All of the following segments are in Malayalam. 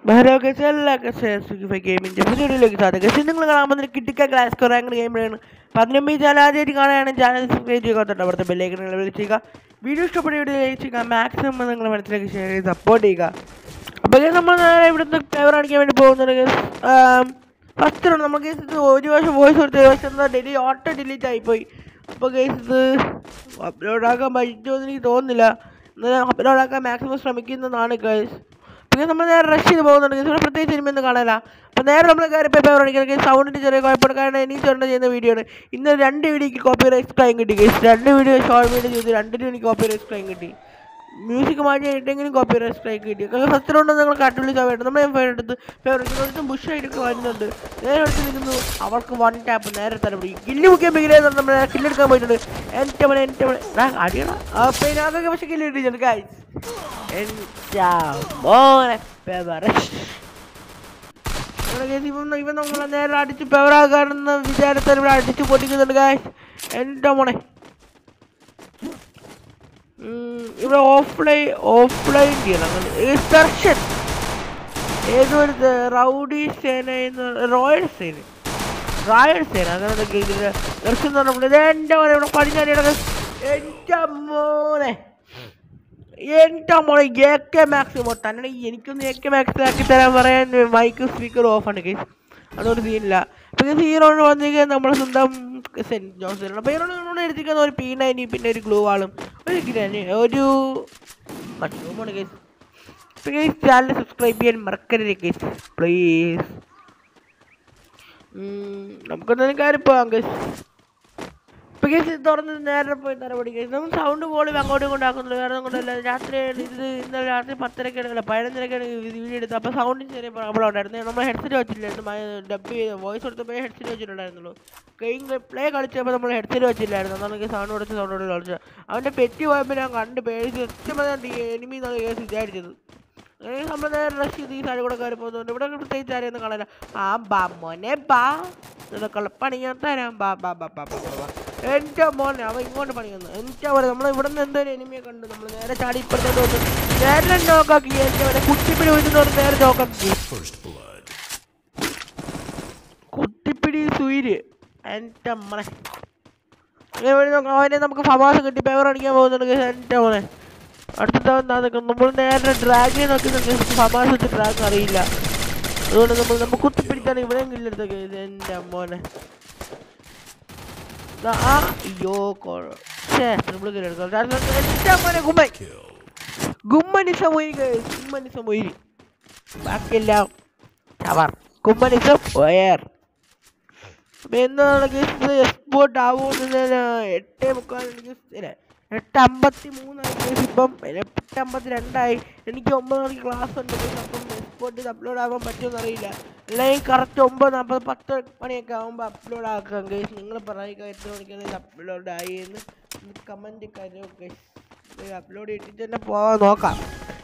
ബഹരോക്കെ എല്ലാ സ്വിഫൈ ഗെയിമിൻ്റെ വീഡിയോയിലേക്ക് സാധിക്കും നിങ്ങൾ കാണാൻ പോകുന്ന കിട്ടിക്ക ക്ലാസ് കൊറാങ്ക് ഗെയിമാണ് പതിനൊമ്പത് ചാനൽ ആദ്യമായിട്ട് കാണുകയാണെങ്കിൽ ചാനൽ സബ്സ്ക്രൈബ് ചെയ്യുക അവിടുത്തെ ബെല്ലേക്ക് വിളിച്ചുക വീഡിയോ ഇഷ്ടപ്പെട്ട വീഡിയോ ലൈക്ക് ചെയ്യുക മാക്സിമം നിങ്ങൾ മനസ്സിലേക്ക് ഷെയർ ചെയ്ത് സപ്പോർട്ട് ചെയ്യുക അപ്പോൾ നമ്മൾ നേരെ ഇവിടുന്ന് പേപ്പർ അടിക്കാൻ വേണ്ടി പോകുന്നത് ഫസ്റ്റ് റൗണ്ട് നമുക്ക് ഇത് ഒരു വർഷം വോയിസ് കൊടുത്ത് ഒരു വർഷം എന്താ ഡെലി ഓട്ടോ ഡിലീറ്റ് ആയിപ്പോയി അപ്പോൾ കേസ് ഇത് അപ്ലോഡ് ആക്കാൻ പറ്റുമോ എന്ന് എനിക്ക് തോന്നുന്നില്ല എന്നാൽ അപ്ലോഡ് ആക്കാൻ മാക്സിമം ശ്രമിക്കുന്നതാണ് കേസ് പിന്നെ നമ്മൾ നേരെ റഷ് ചെയ്ത് പോകുന്നുണ്ട് ഇവിടെ പ്രത്യേകിച്ച് സിനിമയൊന്നും കാണാനില്ല അപ്പോൾ നേരെ നമ്മൾ കയറി പേപ്പർ കാണിക്കുന്നത് സൗണ്ടിൻ്റെ ചെറിയ കുഴപ്പമാണ് കാരണം എനിക്ക് ചേട്ടൻ ചെയ്യുന്ന വീഡിയോ ആണ് ഇന്ന് രണ്ട് വീഡിയോക്ക് കോപ്പി റൈറ്റ് ക്രൈം കിട്ടി കേസ് രണ്ട് വീഡിയോ ഷോർട്ട് വീഡിയോ ചെയ്ത് രണ്ടിനും എനിക്ക് കോപ്പി റൈറ്റ് ക്രൈം കിട്ടി മ്യൂസിക് മാറ്റി ആയിട്ടെങ്കിലും കോപ്പി റൈറ്റ് സ്ട്രൈക്ക് കിട്ടി കാരണം ഫസ്റ്റ് റൗണ്ട് നിങ്ങൾ കാട്ടുള്ളി ചാവേട്ട് നമ്മൾ ഫയർ എടുത്ത് ഫയർ എടുത്ത് ബുഷായിട്ടൊക്കെ വരുന്നുണ്ട് നേരെ എടുത്ത് നിൽക്കുന്നു അവർക്ക് വൺ ടാപ്പ് നേരെ തന്നെ പിടിക്കും കില്ല് മുക്കിയാൽ ബിഗിലേ നമ്മൾ കില്ലെടുക്കാൻ പോയിട്ടുണ്ട് എൻ്റെ മനെ എൻ്റെ മനെ അടിയണം അപ്പം ഇതിനകത്തൊക്കെ പക്ഷേ കില്ല് കിട്ടിയിട്ടുണ്ട് ഗൈസ് എൻ്റെ മോനെ ഫേവറേറ്റ് ഇവൻ ഇവൻ നമ്മളെ നേരെ അടിച്ച് പെവറാകാണെന്ന വിചാരത്തിൽ ഇവിടെ അടിച്ച് പൊട്ടിക്കുന്നുണ്ട് ഗായ്സ് എൻ്റെ മോനെ ഉം, ഇവിടെ ഓഫ്ലൈൻ ഓഫ്ലൈൻ ചെയ്യണം അങ്ങനെ ദർശൻ ഏതൊരു റൗഡി സേന എന്ന് റോയൽ സേന റോയൽ സേന അങ്ങനെ എന്തൊക്കെ ഇതില് ദർശൻ എന്ന് പറഞ്ഞപ്പോൾ ഇത് എൻ്റെ മോനെ ഇവിടെ പടിഞ്ഞാടിയുടെ എൻ്റെ മോനെ എൻ്റെ മോളെ എ കെ മാക്സ് തന്നെ എനിക്കൊന്ന് എ കെ മാക്സ് ആക്കി തരാൻ പറയാൻ മൈക്ക് സ്പീക്കർ ഓഫാണ് കേസ് അതുകൊണ്ട് സീനില്ല പിന്നെ ഹീറോണ് വന്നിരിക്കുക നമ്മുടെ സ്വന്തം സെൻറ്റ് ജോൺസൺ അപ്പോൾ ഹീറോണ് നമ്മൾ എടുത്തിരിക്കുന്ന ഒരു പി നയൻറ്റി പിന്നെ ഒരു ഗ്ലൂ വാളും ഒരു ഗ്രാനി ഒരു മഷ്റൂമാണ് കേസ് പ്ലീസ് ചാനൽ സബ്സ്ക്രൈബ് ചെയ്യാൻ മറക്കരുത് കേസ് പ്ലീസ് നമുക്കൊന്നും കാര്യം പോകാം കേസ് ഇപ്പൊ കേസ് തുറന്ന് നേരെ പോയി നടപടി കേസ് നമ്മൾ സൗണ്ട് വോളിയം അങ്ങോട്ടും ഇങ്ങോട്ടും ആക്കുന്നുള്ളൂ വേറെ കൊണ്ടല്ല രാത്രി ഇത് ഇന്നലെ രാത്രി പത്തരക്കാണ് അല്ല പതിനൊന്നരക്കാണ് വീഡിയോ എടുത്തത് അപ്പോൾ സൗണ്ടിന് ചെറിയ പ്രോബ്ലം ഉണ്ടായിരുന്നു നമ്മൾ ഹെഡ്സെറ്റ് വെച്ചില്ലായിരുന്നു ഡബ് ചെയ്ത് വോയിസ് കൊടുത്തപ്പോൾ ഹെഡ്സെറ്റ് വെച്ചിട്ടുണ്ടായിരുന്നുള്ളൂ ഗെയിം പ്ലേ കളിച്ചപ്പോൾ നമ്മൾ ഹെഡ്സെറ്റ് വെച്ചില്ലായിരുന്നു അതാണ് സൗണ്ട് കൊടുത്ത് സൗണ്ട് കൊടുത്ത് കളിച്ചത് അവൻ്റെ പെറ്റി പോയപ്പോൾ ഞാൻ കണ്ട് പേടിച്ച് ഒറ്റ എനിമി എന്നാണ് കേസ് വിചാരിച്ചത് അങ്ങനെ നമ്മൾ നേരെ റഷ് ചെയ്ത് ഈ സൈഡ് കൂടെ കയറി പോകുന്നുണ്ട് ഇവിടെ പ്രത്യേകിച്ച് ആരെയൊന്നും കാണാനില്ല ആ ബാ മോനെ ബാ നിനക്കുള്ള പണി ഞാൻ തരാം ബാ ബാ ബാ ബാ ബാ ബാ ബാ എൻ്റെ മോനെ അവൻ ഇങ്ങോട്ട് പണി വന്നു എൻ്റെ പോലെ നമ്മൾ ഇവിടെ നിന്ന് എന്തൊരു എനിമിയെ കണ്ടു നമ്മൾ നേരെ ചാടി ഇപ്പുറത്തോട്ട് വന്നു നേരെ നോക്കാക്കി എൻ്റെ പോലെ കുട്ടിപ്പിടി വീഴുന്നവർ നേരെ നോക്കാക്കി First blood. കുട്ടിപ്പിടി സുയിര് എൻ്റെ മോനെ അങ്ങനെ വഴി നോക്കാം അവനെ നമുക്ക് ഫമാസ് കിട്ടി പേവർ അടിക്കാൻ പോകുന്നുണ്ട് എൻ്റെ മോനെ അടുത്തവൻ നമ്മൾ നേരെ ഡ്രാഗിനെ നോക്കുന്നുണ്ട് ഫമാസ് വെച്ച് ഡ്രാഗ് അറിയില്ല അതുകൊണ്ട് നമ്മൾ നമ്മൾ കുത്തിപ്പിടിച്ചാണ് ഇവിടെയും കില്ലെടുത്തൊക്കെ എൻ്റെ മോനെ ദാ ആ അയ്യോ നമ്മൾ കില്ലെടുക്കാം എൻ്റെ മോനെ കുമ്മൻ Kill. ഗുമ്മനിസം ഒയിരി ഗുമ്മനിസം ഒയിരി ബാക്കിയെല്ലാം ചവർ കുമ്മനിസം ഒയർ അപ്പൊ എന്താണ് കേസ് എക്സ്പോർട്ട് ആവുമെന്ന് ഞാൻ എട്ട് മുക്കാൽ എനിക്ക് എട്ട് അമ്പത്തി മൂന്നായി കേസ് ഇപ്പം എട്ട് അമ്പത്തി രണ്ടായി എനിക്ക് ഒമ്പത് മണിക്ക് ക്ലാസ് ഉണ്ട് guys. അപ്പം എക്സ്പോർട്ട് ചെയ്ത് അപ്ലോഡ് ആവാൻ പറ്റുമെന്ന് അറിയില്ല അല്ലെങ്കിൽ കറക്റ്റ് ഒമ്പത് നാൽപ്പത് പത്ത് മണിയൊക്കെ ആകുമ്പോൾ അപ്ലോഡ് ആക്കാം കേസ് നിങ്ങൾ പറയുക എത്ര മണിക്കാണ് ഇത് അപ്ലോഡ് ആയി എന്ന് കമൻറ്റ് കാര്യം കേസ് അപ്ലോഡ് ചെയ്തിട്ട് തന്നെ പോവാൻ നോക്കാം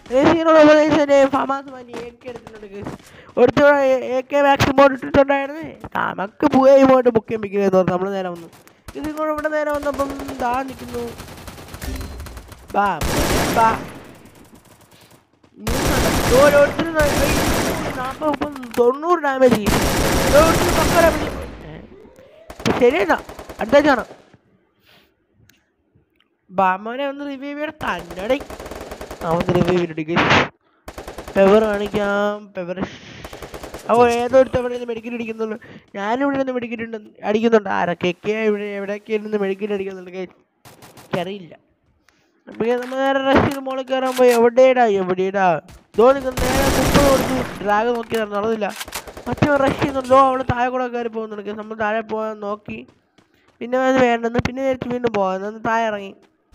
ഫമാസ് മനി എ കെ എടുത്തിട്ടുണ്ട് കേസ് ഒരുത്ത എ കെ മാക്സ് മോഡ് ഇട്ടിട്ടുണ്ടായിരുന്നു നമുക്ക് പോയി ഇങ്ങോട്ട് ബുക്ക് ചെയ്യിപ്പിക്കുന്നത് തോന്നുന്നു നമ്മൾ നേരെ വന്നു ഇത് ഇങ്ങോട്ട് ഇവിടെ നേരെ വന്നപ്പം ദാ നിൽക്കുന്നു ബാ ബാ ഓരോരുത്തരും നാൽപ്പത് മുപ്പത് തൊണ്ണൂറ് ഡാമേജ് ഓരോരുത്തരും പക്ക ഡാമേജ് ശരിയെന്നാ അടുത്തേക്കാണ് ബാമോനെ ഒന്ന് റിവ്യൂ ചെയ്യണം തന്നടേ അവന്ന് റിവ്യൂ ചെയ്തിട്ട് പെവർ കാണിക്കാം പെവർ അപ്പോൾ ഏതോ ഒരു തവണ മെഡിക്കൽ അടിക്കുന്നുള്ളൂ ഞാനിവിടെ നിന്ന് മെഡിക്കൽ ഉണ്ട് അടിക്കുന്നുണ്ട് ആരൊക്കെ ഇവിടെ എവിടെയൊക്കെ ഇരുന്ന് മെഡിക്കൽ അടിക്കുന്നുണ്ട് guys. എനിക്കറിയില്ല അപ്പോൾ നമ്മൾ നേരെ റഷ് ചെയ്ത് മോളിൽ കയറാൻ പോയി എവിടെയാടാ എവിടെയാടാ ദോ നിൽക്കുന്ന നേരെ മുമ്പ് കൊടുത്തു ഡ്രാഗ് നോക്കി നടന്നില്ല മറ്റേ റഷ് ചെയ്യുന്നുണ്ടോ അവിടെ താഴെ കൂടെ കയറി പോകുന്നുണ്ട് guys. നമ്മൾ താഴെ പോകാൻ നോക്കി പിന്നെ അത് വേണ്ടെന്ന് പിന്നെ വിചാരിച്ചു വീണ്ടും പോകാൻ താഴെ ഇറങ്ങി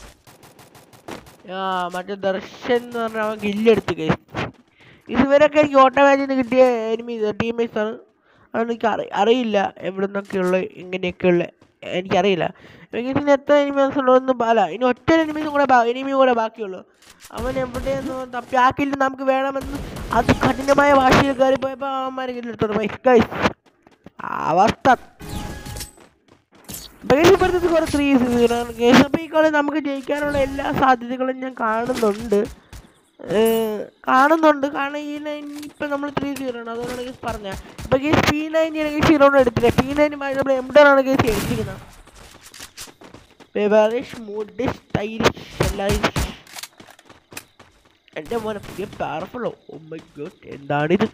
ആ മറ്റേ ദർശൻ എന്ന് പറഞ്ഞ അവൻ ഗില്ലെടുത്ത് കൈ ഇതുവരെയൊക്കെ എനിക്ക് ഓട്ടോ മാച്ചിൽ നിന്ന് കിട്ടിയ എനിമി ടീമേറ്റ്സ് ആണ് അതുകൊണ്ട് എനിക്ക് അറി അറിയില്ല എവിടെ നിന്നൊക്കെയുള്ള ഇങ്ങനെയൊക്കെയുള്ള എനിക്കറിയില്ല ഇതിന് എത്ര എനിമീസ് ഉണ്ടോ ഒന്നും അല്ല ഇനി ഒറ്റ എനിമീസും കൂടെ എനിമിയും കൂടെ ബാക്കിയുള്ളൂ അവൻ എവിടെയെന്ന് തപ്പി ആ കില്ല് നമുക്ക് വേണമെന്ന് അത് കഠിനമായ വാശിയിൽ കയറി പോയപ്പോൾ അവന്മാരെ കില്ലെടുത്തോണ്ട് പോയി ഗൈസ് അവസ്ഥ ഇപ്പോഴത്തെ കുറെ ത്രീ സീറോ കേസ് അപ്പോൾ ഈ കളി നമുക്ക് ജയിക്കാനുള്ള എല്ലാ സാധ്യതകളും ഞാൻ കാണുന്നുണ്ട് കാണുന്നുണ്ട് കാരണം ഈ നയൻ ഇപ്പം നമ്മൾ ത്രീ സീറോ ആണ് അതുകൊണ്ടാണ് കേസ് പറഞ്ഞത് ഇപ്പം കേസ് പി നയൻ ആണെങ്കിൽ സീറോണ് എടുത്തില്ല പി നയനുമായി നമ്മൾ എംഡറാണ് കേസ് എടുത്തിരിക്കുന്നത് ബെവറിഷ് മൂഡിഷ് സ്റ്റൈലിഷ് എല്ലാരിഷ് എൻ്റെ മോനെ പുതിയ പവർഫുള്ളോ ഓ മൈ ഗോഡ് എന്താണിത്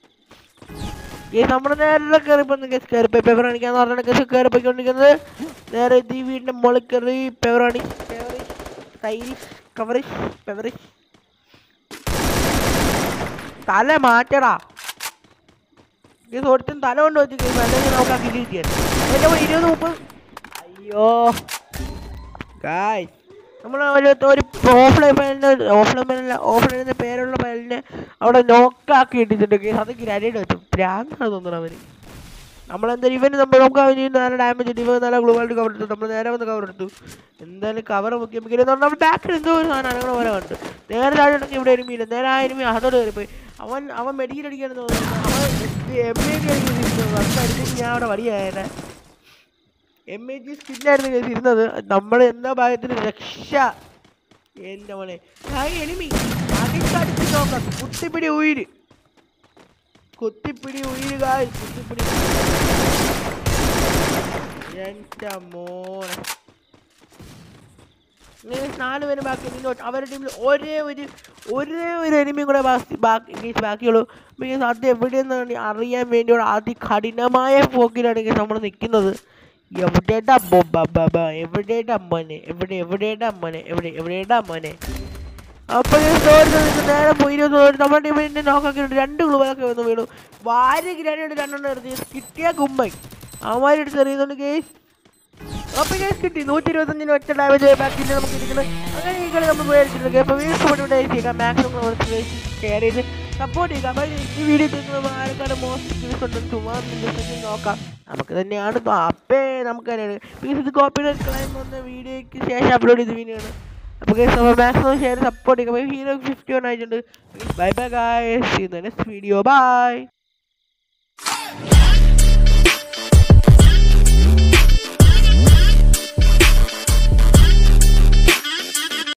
ഈ നമ്മുടെ നേരെ കയറിപ്പോന്ന് കേസ് കയറിപ്പോയി പെവറാണിക്കാന്ന് പറഞ്ഞ കേസ് കയറിപ്പോയിക്കൊണ്ടിരിക്കുന്നത് നേരെ ഇത് ഈ വീടിൻ്റെ മുകളിൽ കയറി പെവറാണി പെവറിഷ് സ്റ്റൈലിഷ് കവറിഷ് പെവറിഷ് തല മാറ്റടാ ഈ ഒരുത്തും തല കൊണ്ട് വെച്ച് കേസ് അല്ലെങ്കിൽ നമുക്ക് ആ കിലി കിട്ടിയത് എൻ്റെ കൂടെ ഇരുപത് മുപ്പത് അയ്യോ ഗായ്സ് നമ്മൾ ഒരു ഒരു ഓഫ്ലൈൻ ഫയലിന് ഓഫ്ലൈൻ ഫയലിന് ഓഫ്ലൈനിൻ്റെ പേരുള്ള ഫയലിനെ അവിടെ നോക്കാക്കി ഇട്ടിട്ടുണ്ട് കേസ് അത് ഗ്രാനൈഡ് വെച്ചു പ്രാന്താണ് തോന്നുന്നു അവന് നമ്മളെന്തായാലും ഇവന് നമ്മൾ നമുക്ക് അവന് നല്ല ഡാമേജ് ഇട്ട് ഇവൻ നല്ല ഗ്ലൂവായിട്ട് കവർ എടുത്തു നമ്മൾ നേരെ വന്ന് കവർ എടുത്തു എന്തായാലും കവർ മുക്കിയപ്പോൾ നമ്മൾ ബാക്കിൽ എന്തോ ഒരു സാധനം അങ്ങനെ പോലെ കണ്ടു നേരെ താഴെ ഉണ്ടെങ്കിൽ ഇവിടെ എരുമിയില്ല നേരെ ആ എരുമി അതോട് കയറിപ്പോയി അവൻ അവൻ മെഡിക്കൽ അടിക്കാൻ തോന്നുന്നു അവൻ എം എ ഡി അടിക്കുന്നു അടിച്ച് ഞാൻ അവിടെ വടിയായേനെ എം എ ജി സ്കിന്നായിരുന്നു കേസ് ഇരുന്നത് നമ്മൾ എന്താ ഭാഗത്തിന് രക്ഷ എൻ്റെ മോനെ ഹായ് എനിമി അടിച്ചടിച്ച് നോക്കാം കുത്തിപ്പിടി ഉയിര് കുത്തിപ്പിടി ഉയിര് കായ് കുത്തിപ്പിടി എൻ്റെ മോനെ ഇങ്ങനെ നാല് പേര് ബാക്കി നിന്നോട്ട് അവരുടെ ടീമിൽ ഒരേ ഒരു ഒരേ ഒരു എനിമിയും കൂടെ ബാക്കി ബാക്കി മീൻസ് ബാക്കിയുള്ളൂ മീൻസ് അത് എവിടെയെന്ന് അറിയാൻ വേണ്ടിയുള്ള അതികഠിനമായ പോക്കിലാണ് ഇങ്ങനെ നമ്മൾ നിൽക്കുന്നത് എവിടെയുടെ അമ്മ ബബ എവിടെയുടെ അമ്മനെ എവിടെ എവിടെയുടെ അമ്മനെ എവിടെ എവിടെയുടെ അമ്മനെ അപ്പൊ നേരെ പോയി നമ്മുടെ ടീമിന്റെ നോക്കാക്കിയിട്ട് രണ്ട് ഗ്ലൂബൊക്കെ വന്ന് വീണു വാരി ഗ്രാനേഡ് രണ്ടെണ്ണം എടുത്ത് കിട്ടിയ കുമ്മൈ അവന്മാരെടുത്ത് എറിയുന്നുണ്ട് കേസ് അപ്പൊ കേസ് കിട്ടി നൂറ്റി ഇരുപത്തഞ്ചിന് ഒറ്റ ഡാമേജ് ബാക്കിൽ നമുക്ക് ഇരിക്കുന്നത് അങ്ങനെ ഈ കളി നമ്മൾ മേടിച്ചിട്ടുണ്ട് അപ്പൊ വീണ്ടും ഇവിടെ ചെയ്യുക മാക്സിമം ഷെയർ ചെയ്ത് സപ്പോർട്ട് ചെയ്യുക അപ്പൊ ഈ വീഡിയോ നിങ്ങൾ ആൾക്കാരുടെ മോസ്റ്റ് സ്കിൽസ് ഉണ്ടെന്ന് ചുമ്മാ നിങ്ങൾ നോക്കാം നമുക്ക് തന്നെയാണ് അപ്പേ നമുക്ക് തന്നെയാണ് പ്ലീസ് ഇത് കോപ്പി ക്ലൈം വന്ന വീഡിയോയ്ക്ക് ശേഷം അപ്ലോഡ് ചെയ്ത വീഡിയോ ആണ് അപ്പോൾ മാക്സിമം ഷെയർ സപ്പോർട്ട് ചെയ്യുക ഹീറോ ഫിഫ്റ്റി വൺ ആയിട്ടുണ്ട് bye bye guys next video by